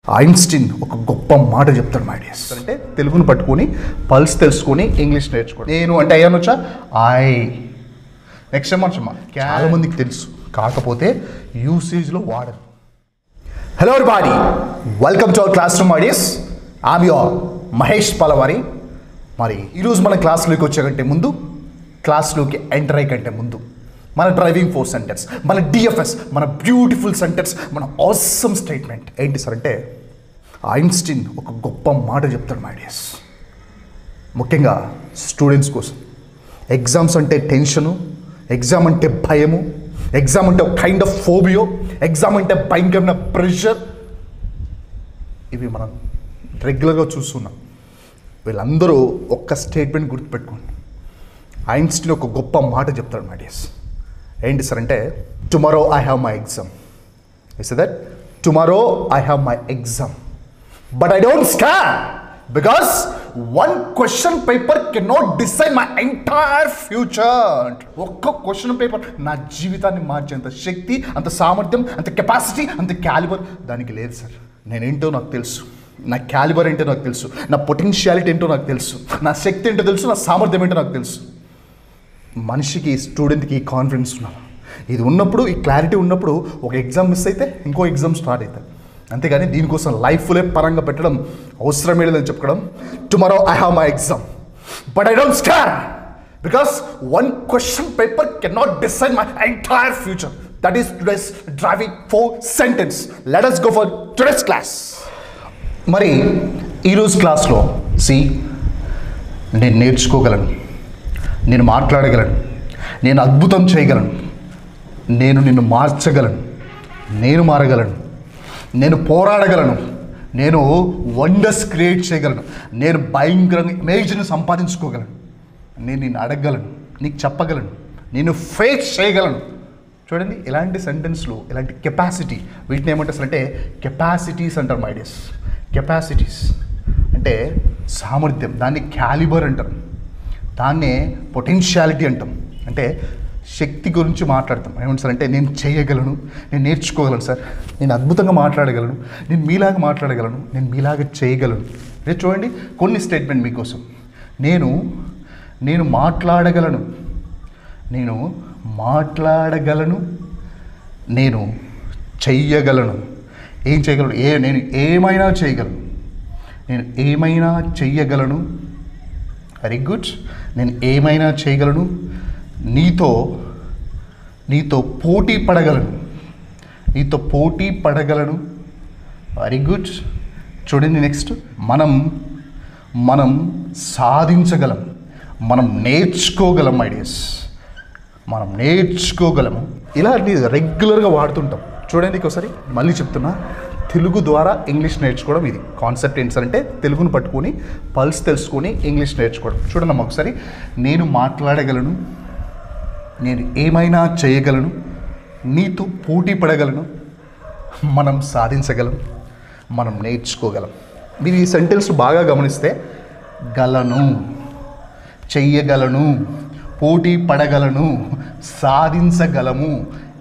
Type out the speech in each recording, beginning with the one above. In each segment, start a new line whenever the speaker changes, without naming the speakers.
Einstein ఒక గొప్ప మాట చెప్తాడు మై డియర్స్ అంటే తెలుగును పట్టుకొని పల్స్ తెలుసుకొని ఇంగ్లీష్ నేర్చుకో నేను అంటే అయ్యాను వచ్చా ఐ నెక్స్ట్ ఏమో వచ్చమ్మా చాలా మందికి తెలుసు కాకపోతే యూసేజ్లో వాడరు hello body welcome to our class room ideas am your Mahesh Palavari మరి ఈరోజు మన క్లాస్లోకి వచ్చే కంటే ముందు క్లాస్లోకి ఎంటర్ అయ్యే కంటే ముందు మన డ్రైవింగ్ ఫోర్ సెంటెన్స్ మన డిఎఫ్ఎస్ మన బ్యూటిఫుల్ సెంటెన్స్ మన ఆసమ్ స్టేట్మెంట్ ఏంటి సార్ అంటే ఐన్స్టీన్ ఒక గొప్ప మాట చెప్తాడు మై డియర్స్ ముఖ్యంగా స్టూడెంట్స్ కోసం ఎగ్జామ్స్ అంటే టెన్షను ఎగ్జామ్ అంటే భయము ఎగ్జామ్ అంటే ఒక కైండ్ ఆఫ్ ఫోబియో ఎగ్జామ్ అంటే భయంకరమైన ప్రెషర్ ఇవి మనం రెగ్యులర్గా చూస్తున్నాం వీళ్ళందరూ ఒక్క స్టేట్మెంట్ గుర్తుపెట్టుకోండి ఐన్స్టీన్ ఒక గొప్ప మాట చెప్తాడు మై డియర్స్ ఏంటి సార్ అంటే tomorrow I have my exam is that tomorrow I have my exam but I don't scare because one question paper can not decide my entire future ఒక్క question paper నా జీవితాన్ని మార్చేంత శక్తి అంత సామర్థ్యం అంత capacity అంత calibre దానికి లేదు సార్ నేనేంటో నాకు తెలుసు నా క్యాలిబర్ ఏంటో నాకు తెలుసు నా పొటెన్షియాలిటీ ఏంటో నాకు తెలుసు నా శక్తి ఏంటో తెలుసు నా సామర్థ్యం ఏంటో నాకు తెలుసు మనిషికి స్టూడెంట్కి ఈ కాన్ఫిడెన్స్ ఉండాలి ఇది ఉన్నప్పుడు ఈ క్లారిటీ ఉన్నప్పుడు ఒక ఎగ్జామ్ మిస్ అయితే ఇంకో ఎగ్జామ్ స్టార్ట్ అవుతుంది అంతేగాని దీనికోసం లైఫ్లే పరంగా పెట్టడం అవసరం లేదని చెప్పడం tomorrow I have my exam but I don't star because one question paper can not decide my entire future that is today's driving force sentence let us go for today's class మరి ఈరోజు క్లాస్లో C నేను నేర్చుకోగలను నేను మాట్లాడగలను నేను అద్భుతం చేయగలను నేను నిన్ను మార్చగలను నేను మారగలను నేను పోరాడగలను నేను వండర్స్ క్రియేట్ చేయగలను నేను భయంకరంగా ఇమేజ్ని సంపాదించుకోగలను నేను నిన్ను అడగగలను నీకు చెప్పగలను నేను ఫేస్ చేయగలను చూడండి ఇలాంటి సెంటెన్స్లో ఇలాంటి కెపాసిటీ వీటిని ఏమంటారు అంటే కెపాసిటీస్ అంటారు మైడియస్ కెపాసిటీస్ అంటే సామర్థ్యం దాన్ని క్యాలిబర్ అంటారు దాన్నే పొటెన్షియాలిటీ అంటాం అంటే శక్తి గురించి మాట్లాడతాం ఏమంటారు సార్ అంటే నేను చేయగలను నేను నేర్చుకోగలను సార్ నేను అద్భుతంగా మాట్లాడగలను నేను మీలాగా మాట్లాడగలను నేను మీలాగా చేయగలను రేపు చూడండి కొన్ని స్టేట్మెంట్ మీకోసం నేను నేను మాట్లాడగలను నేను మాట్లాడగలను నేను చెయ్యగలను ఏం చేయగలను ఏ నేను ఏమైనా చేయగలను నేను ఏమైనా చెయ్యగలను వెరీ గుడ్ నేను ఏమైనా చేయగలను నీతో నీతో పోటీ పడగలను నీతో పోటీ పడగలను వెరీ గుడ్ చూడండి నెక్స్ట్ మనం మనం సాధించగలం మనం నేర్చుకోగలం ఐడియాస్ మనం నేర్చుకోగలము ఇలాంటి రెగ్యులర్గా వాడుతుంటాం చూడండి ఒకసారి మళ్ళీ చెప్తున్నా తెలుగు ద్వారా ఇంగ్లీష్ నేర్చుకోవడం ఇది కాన్సెప్ట్ ఏంటి సార్ అంటే తెలుగును పట్టుకొని పల్స్ తెలుసుకొని ఇంగ్లీష్ నేర్చుకోవడం చూడండి అమ్మ ఒకసారి నేను మాట్లాడగలను నేను ఏమైనా చేయగలను నీతో పోటీ పడగలను మనం సాధించగలం మనం నేర్చుకోగలం మీరు ఈ సెంటెన్స్ బాగా గమనిస్తే గలను చెయ్యగలను పోటీ పడగలను సాధించగలము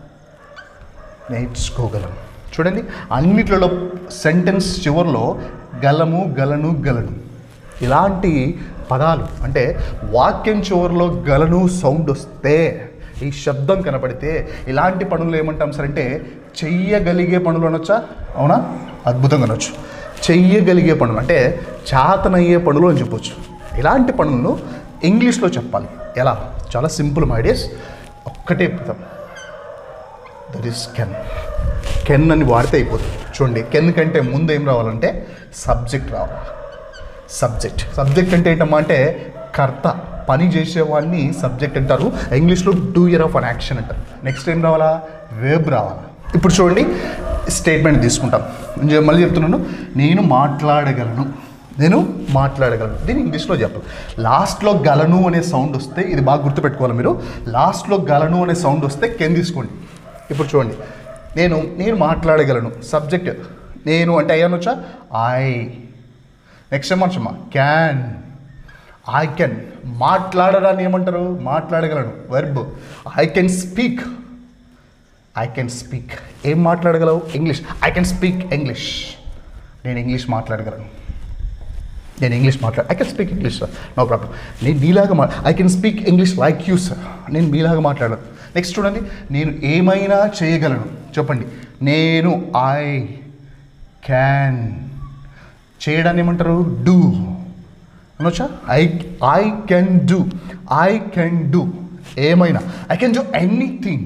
నేర్చుకోగలం చూడండి అన్నిట్లలో సెంటెన్స్ చివరిలో గలము గలను గలను ఇలాంటి పదాలు అంటే వాక్యం చివరిలో గలను సౌండ్ వస్తే ఈ శబ్దం కనపడితే ఇలాంటి పనులు ఏమంటాం సార్ అంటే చెయ్యగలిగే పనులు అనొచ్చా అవునా అద్భుతంగా అనొచ్చు చెయ్యగలిగే పనులు అంటే చాతనయ్యే పనులు అని చెప్పొచ్చు ఇలాంటి పనులను ఇంగ్లీష్లో చెప్పాలి ఎలా చాలా సింపుల్ మైడియస్ ఒక్కటే పదం దట్ ఈస్ కెన్ కెన్ అని వాడితే అయిపోతుంది చూడండి కెన్ కంటే ముందు ఏం రావాలంటే సబ్జెక్ట్ రావాలి సబ్జెక్ట్ సబ్జెక్ట్ అంటే ఏంటమ్మా అంటే కర్త పని చేసేవాడిని సబ్జెక్ట్ అంటారు ఇంగ్లీష్లో doer of an action అంటారు నెక్స్ట్ ఏం రావాలా వేబ్ రావాలా ఇప్పుడు చూడండి స్టేట్మెంట్ తీసుకుంటాం నేను మళ్ళీ చెప్తున్నాను నేను మాట్లాడగలను నేను మాట్లాడగలను దీన్ని ఇంగ్లీష్లో చెప్పాలి లాస్ట్లో గలను అనే సౌండ్ వస్తే ఇది బాగా గుర్తుపెట్టుకోవాలి మీరు లాస్ట్లో గలను అనే సౌండ్ వస్తే కెన్ తీసుకోండి ఇప్పుడు చూడండి నేను నేను మాట్లాడగలను సబ్జెక్ట్ నేను అంటే అయ్యాను వచ్చా ఐ నెక్స్ట్ ఏమొచ్చమ్మా క్యాన్ ఐ కెన్ మాట్లాడడాన్ని ఏమంటారు మాట్లాడగలను verb I can speak I can speak ఏం మాట్లాడగలవు English I can speak English నేను ఇంగ్లీష్ మాట్లాడగలను నేను ఇంగ్లీష్ మాట్లాడ I can speak English sir no problem నేను మీలాగా మా I can speak English like you sir నేను మీలాగా మాట్లాడను నెక్స్ట్ చూడండి నేను ఏమైనా చేయగలను చెప్పండి నేను ఐ క్యాన్ చేయడాన్ని ఏమంటారు డూ అనొచ్చా I I can do I can do ఏమైనా I can do anything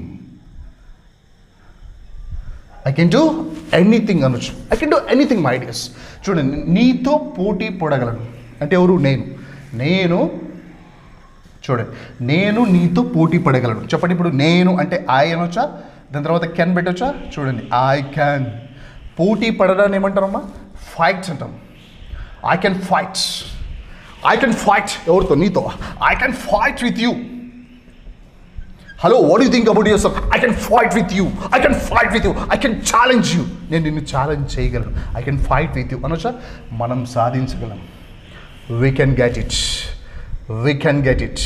I can do anything అనొచ్చు I can do anything my ideas చూడండి నీతో పోటీ పడగలను అంటే ఎవరు నేను నేను చూడండి నేను నీతో పోటీ పడగలను చెప్పండి ఇప్పుడు నేను అంటే ఐ అనొచ్చా దాని తర్వాత కెన్ పెట్టొచ్చా చూడండి ఐ క్యాన్ పోటీ పడడాన్ని ఏమంటారమ్మా ఫైట్స్ అంటాం I can fights I can fight ఎవరితో నీతో I can fight with you hello what you think about yourself I can fight with you I can fight with you I can challenge you నేను నిన్ను challenge చేయగలను I can fight with you అనొచ్చా మనం సాధించగలం we can get it we can get it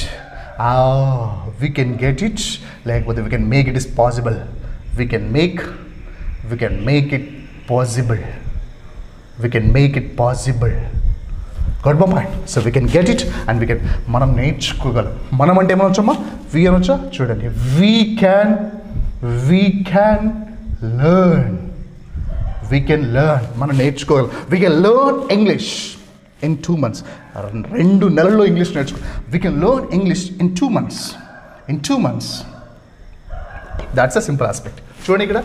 we can get it లేకపోతే we can make it is possible we can make we can make it possible we can make it possible good point so we can get it and we can మనం నేర్చుకోగలం మనం అంటే ఏమనొచ్చమ్మా we అనొచ్చా చూడండి we can we can learn we can learn మనం నేర్చుకోగలం we can learn English in two months రెండు నెలల్లో ఇంగ్లీష్ నేర్చుకో we can learn English in two months in two months that's a simple aspect చూడండి ఇక్కడ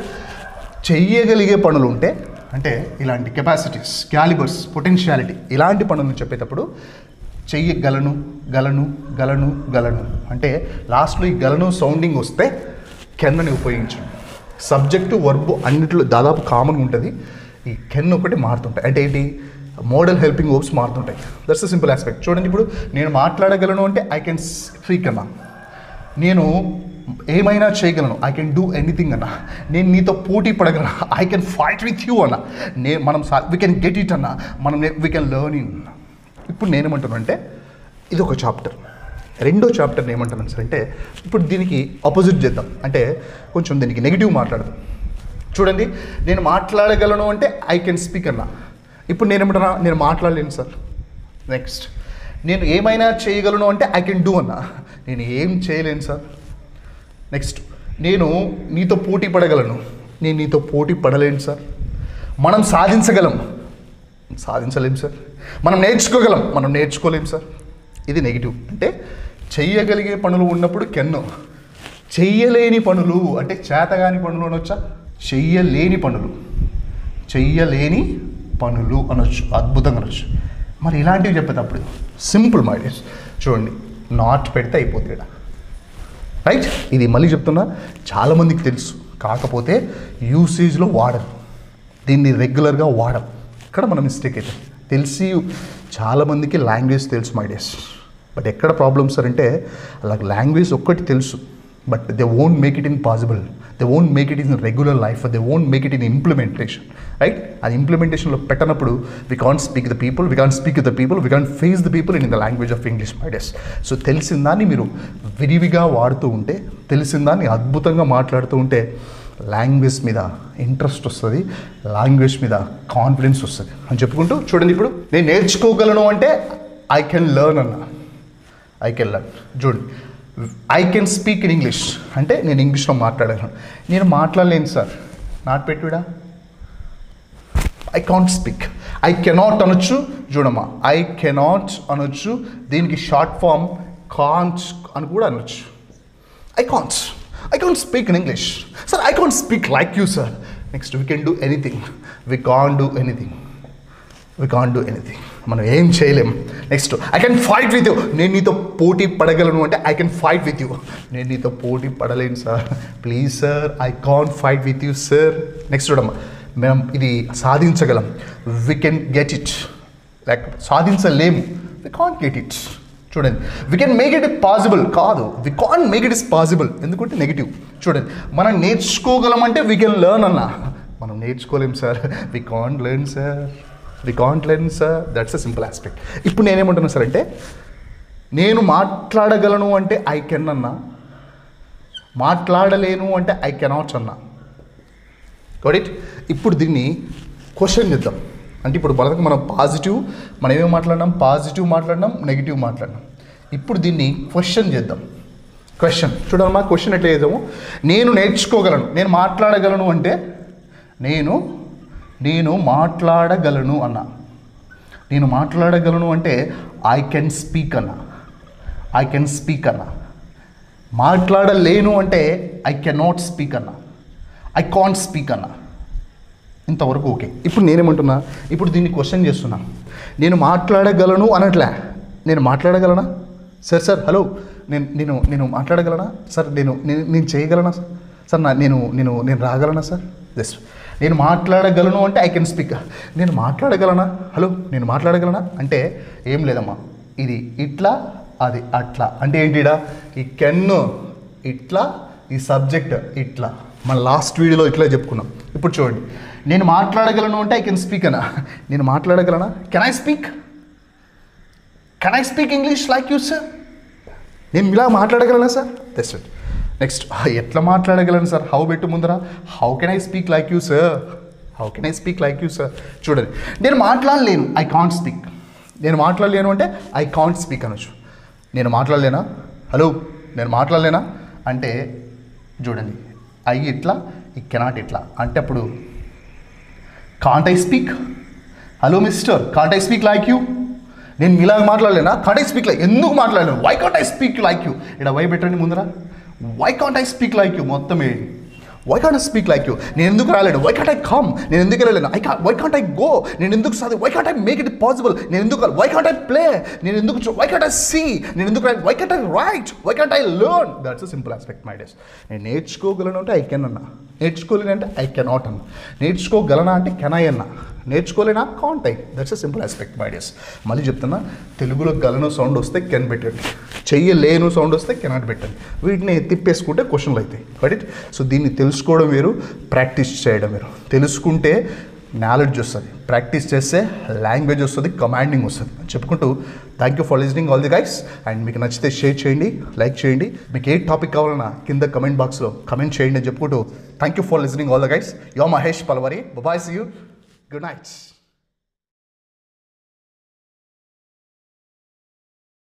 చెయ్యగలిగే పనులు ఉంటే అంటే ఇలాంటి కెపాసిటీస్ క్యాలిబర్స్ పొటెన్షియాలిటీ ఇలాంటి పనులను చెప్పేటప్పుడు చెయ్యగలను గలను గలను గలను అంటే లాస్ట్లో ఈ గలను సౌండింగ్ వస్తే కెన్నని ఉపయోగించండి సబ్జెక్టు వర్బు అన్నిట్లో దాదాపు కామన్ ఉంటుంది ఈ కెన్ ఒకటి మారుతుంటాయి అంటే ఏంటి మోడల్ హెల్పింగ్ వర్బ్స్ మారుతుంటాయి దట్స్ ద సింపుల్ ఆస్పెక్ట్ చూడండి ఇప్పుడు నేను మాట్లాడగలను అంటే ఐ కెన్ స్పీక్ అన్నా నేను ఏమైనా చేయగలను ఐ కెన్ డూ ఎనీథింగ్ అన్న నేను నీతో పోటీ పడగలను I can fight with you అన్న నేను మనం వీ కెన్ గెట్ ఇట్ అన్న మనం వీ కెన్ లెర్న్ ఇన్ ఇప్పుడు నేనేమంటాను అంటే ఇది ఒక చాప్టర్ రెండో చాప్టర్ ఏమంటాను సార్ అంటే ఇప్పుడు దీనికి ఆపోజిట్ చేద్దాం అంటే కొంచెం దీనికి నెగిటివ్ మాట్లాడదాం చూడండి నేను మాట్లాడగలను అంటే ఐ కెన్ స్పీక్ అన్న ఇప్పుడు నేనేమంటున్నా నేను మాట్లాడలేను సార్ నెక్స్ట్ నేను ఏమైనా చేయగలను అంటే ఐ కెన్ డూ అన్న నేను ఏం చేయలేను సార్ నెక్స్ట్ నేను నీతో పోటీ పడగలను నేను నీతో పోటీ పడలేను సార్ మనం సాధించగలం సాధించలేం సార్ మనం నేర్చుకోగలం మనం నేర్చుకోలేం సార్ ఇది నెగిటివ్ అంటే చెయ్యగలిగే పనులు ఉన్నప్పుడు కెన్ను చెయ్యలేని పనులు అంటే చేతగాని పనులు అనొచ్చా చెయ్యలేని పనులు చెయ్యలేని పనులు అనొచ్చు అద్భుతంగా అనొచ్చు మరి ఇలాంటివి చెప్పేటప్పుడు సింపుల్ మైడియస్ చూడండి నాట్ పెడితే అయిపోతుంది ఈడ. రైట్ ఇది మళ్ళీ చెప్తున్నా చాలామందికి తెలుసు కాకపోతే యూసేజ్లో వాడరు దీన్ని రెగ్యులర్గా వాడం ఇక్కడ మన మిస్టేక్ అయితే తెలిసి చాలామందికి లాంగ్వేజ్ తెలుసు మై డేస్ బట్ ఎక్కడ ప్రాబ్లమ్స్ సార్ అంటే అలా లాంగ్వేజ్ ఒక్కటి తెలుసు but they won't make it in possible they won't make it in regular life they won't make it in implementation right అది ఇంప్లిమెంటేషన్లో పెట్టనప్పుడు we can't speak the people we can't speak the people we can't face the people in the language of English my days so తెలిసిన దాన్ని మీరు విరివిగా వాడుతూ ఉంటే తెలిసిన దాన్ని అద్భుతంగా మాట్లాడుతూ ఉంటే లాంగ్వేజ్ మీద ఇంట్రెస్ట్ వస్తుంది లాంగ్వేజ్ మీద కాన్ఫిడెన్స్ వస్తుంది అని చెప్పుకుంటూ చూడండి ఇప్పుడు నేను నేర్చుకోగలను అంటే ఐ కెన్ లెర్న్ అన్న ఐ కెన్ లెర్న్ చూడండి I can speak in English అంటే నేను ఇంగ్లీష్లో మాట్లాడగలను నేను మాట్లాడలేను సార్ నాట్ పెట్టుడా I can't speak I cannot అనొచ్చు చూడమ్మా ఐ కెనాట్ అనొచ్చు దీనికి షార్ట్ ఫామ్ కాంట్ అని కూడా అనొచ్చు I can't I can't speak in English sir I can't speak like you sir next we can do anything we can do anything we can do anything మనం ఏం చేయలేం next I can fight with you నేను నీతో పోటీ పడగలను అంటే I can fight with you నేను నీతో పోటీ పడలేను sir please sir I can fight with you sir next చూడమ్మా మేము ఇది సాధించగలం we can get it like సాధించలేము వి కాంట్ గెట్ ఇట్ చూడండి we can make it possible కాదు we can make it is possible ఎందుకంటే నెగిటివ్ చూడండి మనం నేర్చుకోగలం అంటే వీ కెన్ లెర్న్ అన్న మనం నేర్చుకోలేం sir we can't learn sir we can't learn sir that's a simple aspect ఇప్పుడు నేనేమంటున్నా సార్ అంటే నేను మాట్లాడగలను అంటే ఐ కెన్ అన్నా మాట్లాడలేను అంటే ఐ కెనాట్ అన్నా గోట్ ఇట్ ఇప్పుడు దీన్ని క్వశ్చన్ చేద్దాం అంటే ఇప్పుడు మొదటి మనం పాజిటివ్ మనం ఏమేమి మాట్లాడినాం పాజిటివ్ మాట్లాడినాం నెగిటివ్ మాట్లాడినాం ఇప్పుడు దీన్ని క్వశ్చన్ చేద్దాం క్వశ్చన్ చూడమ్మా క్వశ్చన్ ఎట్లా చేద్దాము నేను నేర్చుకోగలను నేను మాట్లాడగలను అంటే నేను నేను మాట్లాడగలను అన్న నేను మాట్లాడగలను అంటే ఐ కెన్ స్పీక్ అన్న ఐ కెన్ స్పీక్ అన్న మాట్లాడలేను అంటే ఐ కెన్ నాట్ స్పీక్ అన్న ఐ కాంట్ స్పీక్ అన్న ఇంతవరకు ఓకే ఇప్పుడు నేనేమంటున్నా ఇప్పుడు దీన్ని క్వశ్చన్ చేస్తున్నా నేను మాట్లాడగలను అనట్లే నేను మాట్లాడగలనా సార్ సార్ హలో నేను నేను నేను మాట్లాడగలనా సార్ నేను నేను నేను చేయగలనా సార్ సార్ నా నేను నేను నేను రాగలనా సార్ జస్ట్ నేను మాట్లాడగలను అంటే ఐ కెన్ స్పీక్ నేను మాట్లాడగలనా హలో నేను మాట్లాడగలనా అంటే ఏం లేదమ్మా ఇది ఇట్లా అది అట్లా అంటే ఏంటిడా ఈ కెన్ ఇట్లా ఈ సబ్జెక్ట్ ఇట్లా మన లాస్ట్ వీడియోలో ఇట్లా చెప్పుకున్నాం ఇప్పుడు చూడండి నేను మాట్లాడగలను అంటే ఐ కెన్ స్పీక్ అనా నేను మాట్లాడగలనా can I speak can I speak English like you sir నేను ఇలా మాట్లాడగలనా సార్ జస్ట్ నెక్స్ట్ ఎట్లా మాట్లాడగలను సార్ హౌ పెట్టు ముందర how can I speak like you sir how can I speak like you sir చూడండి నేను మాట్లాడలేను ఐ కాంట్ స్పీక్ నేను మాట్లాడలేను అంటే ఐ కాంట్ స్పీక్ అనొచ్చు నేను మాట్లాడలేనా హలో నేను మాట్లాడలేనా అంటే చూడండి ఐ ఇట్లా ఈ కెనాట్ ఇట్లా అంటే అప్పుడు can't I speak hello mister can't I speak like you నేను మీలాగా మాట్లాడలేనా కాంట్ ఐ స్పీక్ లైక్ ఎందుకు మాట్లాడలేను why can't I speak like you ఇక్కడ వై పెట్టండి ముందర why can't I speak like you మొత్తం ఏంటి why can't I speak like you నేను ఎందుకు రాలేను వై కాంట్ ఐ కమ్ నేను ఎందుకు వెళ్ళలేను ఐ కా వై కాంట్ ఐ గో నేను ఎందుకు సాధి why can't I make it possible నేను ఎందుకు వై కాంట్ ఐ ప్లే నేను ఎందుకు వై కాంట్ ఐ సీ నేను ఎందుకు why can't I right why can't I learn that's simple aspect my days నేను నేర్చుకోగలను అంటే ఐ కెన్ అన్నా నేర్చుకోలేను అంటే ఐ కెనాట్ అన్న నేర్చుకోగలనా అంటే కెన్ ఐ అన్నా నేర్చుకోలేనా can't I that's a simple aspect my days మళ్ళీ చెప్తున్నా తెలుగులో గలను సౌండ్ వస్తే కెన్ పెట్టండి చెయ్యలేను సౌండ్ వస్తే కెనాట్ పెట్టండి వీటిని తిప్పేసుకుంటే క్వశ్చన్లు అవుతాయి రైట్ సో దీన్ని తెలుసుకోవడం వేరు ప్రాక్టీస్ చేయడం వేరు తెలుసుకుంటే నాలెడ్జ్ వస్తుంది ప్రాక్టీస్ చేస్తే లాంగ్వేజ్ వస్తుంది కమాండింగ్ వస్తుంది అని చెప్పుకుంటూ thank you for listening all the guys and మీకు నచ్చితే షేర్ చేయండి లైక్ చేయండి మీకు ఏ టాపిక్ కావాలన్నా కింద కమెంట్ బాక్స్లో కమెంట్ చేయండి అని చెప్పుకుంటూ thank you for listening all the guys yo Mahesh Palvari bye see you good nights